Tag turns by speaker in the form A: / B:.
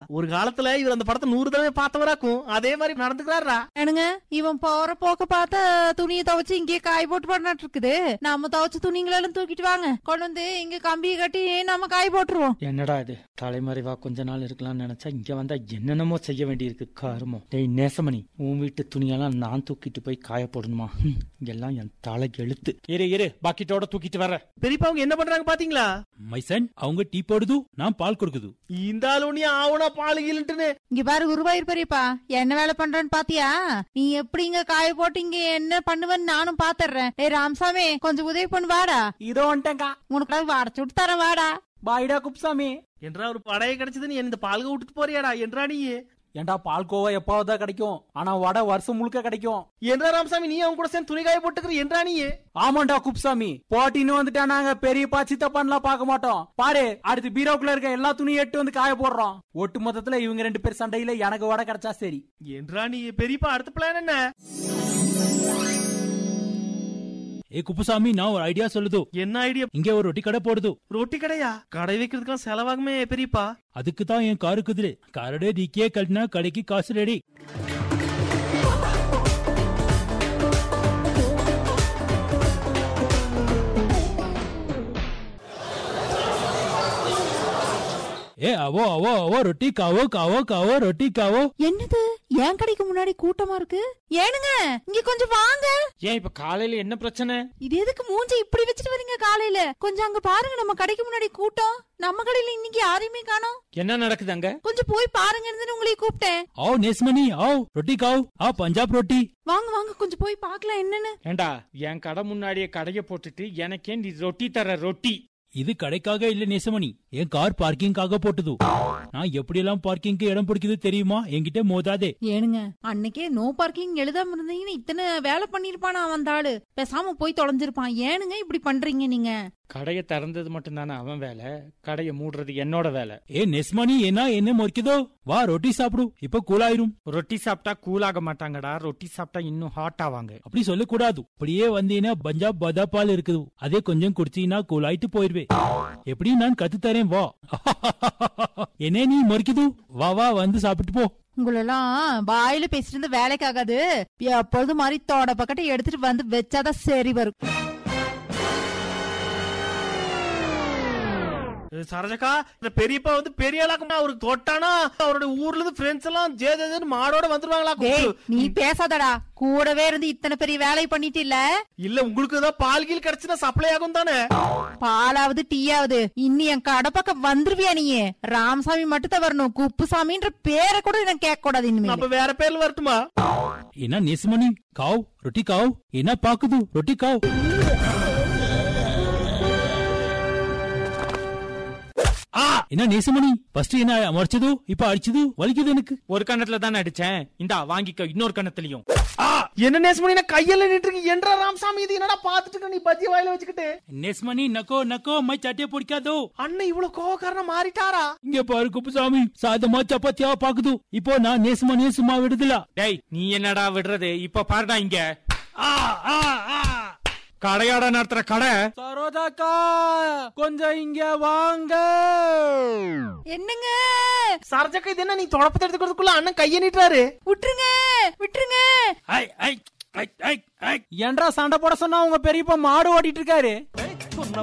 A: ஒரு காலத்துல இவர் அந்த படத்தை நூறு தடவை பார்த்தவராக்கும் அதே மாதிரி நடந்துக்கிறாரா
B: ஏனுங்க இவன் போற போக்க பார்த்தா துணியை துவைச்சு இங்கே காய போட்டு பண்ணாட்டு இருக்குது நம்ம துவைச்ச துணிங்களெல்லாம் தூக்கிட்டு வாங்க கொண்டு வந்து இங்க கம்பியை கட்டி நம்ம காய போட்டுருவோம்
C: என்னடா இது தலைமறைவா கொஞ்ச நாள் இருக்கலாம்னு நினைச்சா இங்க வந்தா என்னென்னமோ செய்ய வேண்டியிருக்கு கருமோ டேய் நேசமணி உன் வீட்டு துணியெல்லாம் நான் தூக்கிட்டு போய் காய போடணுமா ஹம், எல்லாம் என் தலை எழுத்து இரு இரு பாக்கெட்டோட தூக்கிட்டு வர
A: பெரியப்பா அவங்க என்ன பண்றாங்க பாத்தீங்களா
D: மைசன் அவங்க டீ போடுது நான் பால் கொடுக்குது
A: இந்த ஆளு ஒண்ணு ஆவணா பால் கீழுட்டுன்னு
B: இங்க பாரு குருவாயூர் பெரியப்பா என்ன வேலை பண்றேன்னு பாத்தியா நீ எப்படி இங்க காய போட்டு இங்க என்ன பண்ணுவேன்னு நானும் பாத்துறேன் ஏய் ராமசாமி கொஞ்சம் உதவி பண்ணு வாடா
C: இதோ வந்துட்டேங்கா
B: உனக்கு வாட சுட்டு தரேன் வாடா
C: பாய்டா குப்சாமி
A: என்றா ஒரு படைய கிடைச்சதுன்னு இந்த பால்க விட்டுட்டு போறியாடா என்றா நீ
C: ஏண்டா பால்கோவா எப்பாவதா கிடைக்கும் ஆனா வடை வருஷம் முழுக்க கிடைக்கும்
A: என்றா ராமசாமி நீ அவங்க கூட சேர்ந்து துணி காய போட்டுக்கிற என்றா நீ
C: ஆமாண்டா குப்சாமி போட்டின்னு வந்துட்டா நாங்க பெரியப்பா சித்தப்பான்லாம் பார்க்க மாட்டோம் பாரு அடுத்து பீரோக்குள்ள இருக்க எல்லா துணியும் எட்டு வந்து காய போடுறோம் ஒட்டு மொத்தத்துல இவங்க ரெண்டு பேர் சண்டையில எனக்கு வடை கிடைச்சா சரி
A: என்றா நீ பெரியப்பா அடுத்த பிளான் என்ன
D: ஏ குப்புசாமி நான் ஒரு ஐடியா சொல்லுது
A: என்ன ஐடியா
D: இங்க ஒரு ரொட்டி கடை போடுது
A: ரொட்டி கடையா கடை வைக்கிறதுக்கெல்லாம் செலவாகுமே பெரியப்பா
D: அதுக்கு தான் என் காரு குதிரை காரோட டிக்கியே கட்டினா கடைக்கு காசு ரெடி ஏ அவோ அவோ அவோ ரொட்டி காவோ காவோ காவோ ரொட்டி காவோ
B: என்னது என் கடைக்கு முன்னாடி கூட்டமா இருக்கு ஏனுங்க இங்க கொஞ்சம் வாங்க
C: ஏன் இப்ப காலையில என்ன பிரச்சனை
B: இது எதுக்கு மூஞ்சி இப்படி வச்சுட்டு வரீங்க காலையில கொஞ்சம் அங்க பாருங்க நம்ம கடைக்கு முன்னாடி கூட்டம் நம்ம கடையில இன்னைக்கு யாரையுமே காணோம்
C: என்ன நடக்குது அங்க
B: கொஞ்சம் போய் பாருங்கன்னு உங்களை கூப்பிட்டேன்
D: आओ नेसमनी आओ रोटी खाओ आओ पंजाब रोटी
B: வாங்க வாங்க கொஞ்சம் போய் பார்க்கலாம் என்னன்னு
C: ஏண்டா என் கடை முன்னாடியே கடைய போட்டுட்டு எனக்கே நீ ரொட்டி தர ரொட்டி
D: இது கடைக்காக இல்ல நேசமணி என் கார் பார்க்கிங்காக போட்டது நான் எப்படியெல்லாம் பார்க்கிங்க்கு இடம் பிடிக்குது தெரியுமா என்கிட்ட மோதாதே
B: ஏனுங்க அன்னைக்கே நோ பார்க்கிங் எழுதாம இருந்தீங்கன்னு இத்தனை வேலை பண்ணிருப்பானா அந்த ஆளு பேசாம போய் தொலைஞ்சிருப்பான் ஏனுங்க இப்படி பண்றீங்க நீங்க
C: கடைய திறந்தது மட்டும் தானே அவன் வேலை கடைய மூடுறது என்னோட வேலை
D: ஏ நெஸ்மணி என்ன என்ன முறைக்குதோ வா ரொட்டி சாப்பிடு இப்ப கூலாயிரும்
C: ரொட்டி சாப்பிட்டா கூலாக மாட்டாங்கடா ரொட்டி சாப்பிட்டா இன்னும் ஹாட் ஆவாங்க
D: அப்படி சொல்லக்கூடாது அப்படியே வந்தீங்கன்னா பஞ்சாப் பதாப்பால் இருக்குது அதே கொஞ்சம் குடிச்சீங்கன்னா கூலாயிட்டு போயிருவே எப்படி நான் கத்து தரேன் வா என்ன நீ முறைக்குது வா வா வந்து சாப்பிட்டு போ
B: உங்களெல்லாம் வாயில பேசிட்டு இருந்த வேலைக்கு ஆகாது எப்பொழுது மாதிரி தோட பக்கத்தை எடுத்துட்டு வந்து வச்சாதான் சரி வரும்
A: சரஜக்கா இந்த பெரியப்பா வந்து பெரிய ஆளாக்குமா அவருக்கு தொட்டானா அவருடைய ஊர்ல இருந்து ஃப்ரெண்ட்ஸ் எல்லாம் ஜே ஜே, ஜேன்னு மாடோட வந்துருவாங்களா
B: டேய் நீ பேசாதடா கூடவே இருந்து இத்தனை பெரிய வேலை பண்ணிட்டு இல்ல
A: இல்ல உங்களுக்கு ஏதாவது பால் கீழ் கிடைச்சுன்னா சப்ளை ஆகும் தானே
B: பாலாவது டீயாவது இன்னி என் கடை பக்கம் வந்துருவியா நீ ராமசாமி மட்டும் தான் வரணும் குப்புசாமின்ற பேரை கூட எனக்கு கேட்க கூடாது இனிமே
A: அப்ப வேற பேர்ல வரட்டுமா
D: என்ன நெஸ்மணி காவ் ரொட்டி காவ் என்ன பாக்குது ரொட்டி காவ் ஆ என்ன நேசமணி ஃபர்ஸ்ட் என்ன மறைச்சது இப்ப அடிச்சது வலிக்குது எனக்கு
C: ஒரு கண்ணத்துல தானே அடிச்சேன் இந்தா வாங்கிக்க இன்னொரு கண்ணத்துலயும்
A: என்ன நேசமணி நான் கையில நின்று இருக்கு என்றா ராமசாமி இது என்னடா பாத்துட்டு இருக்க நீ பஜ்ஜி வாயில வச்சுக்கிட்டு
D: நேசமணி நக்கோ நக்கோ மை சட்டிய பிடிக்காதோ
A: அண்ணன் இவ்வளவு கோவக்காரனா மாறிட்டாரா
D: இங்க பாரு குப்புசாமி சாதமா சப்பாத்தியா பாக்குது இப்போ நான் நேசமணியே சும்மா விடுதல
C: டேய் நீ என்னடா விடுறது இப்ப பாருடா இங்க ஆ, ஆ, ஆ. கடையோட நடத்துற கடை சரோஜாக்கா கொஞ்சம் இங்க வாங்க
B: என்னங்க
A: சரஜக்கா இது என்ன நீ தொடப்பத்தை எடுத்துக்கிறதுக்குள்ள அண்ணன் கையை நீட்டுறாரு
B: விட்டுருங்க விட்டுருங்க
D: ஐ ஐ ஐ ஐ ஐ
C: என்றா சண்டை போட சொன்னா உங்க பெரியப்பா மாடு ஓட்டிட்டு இருக்காரு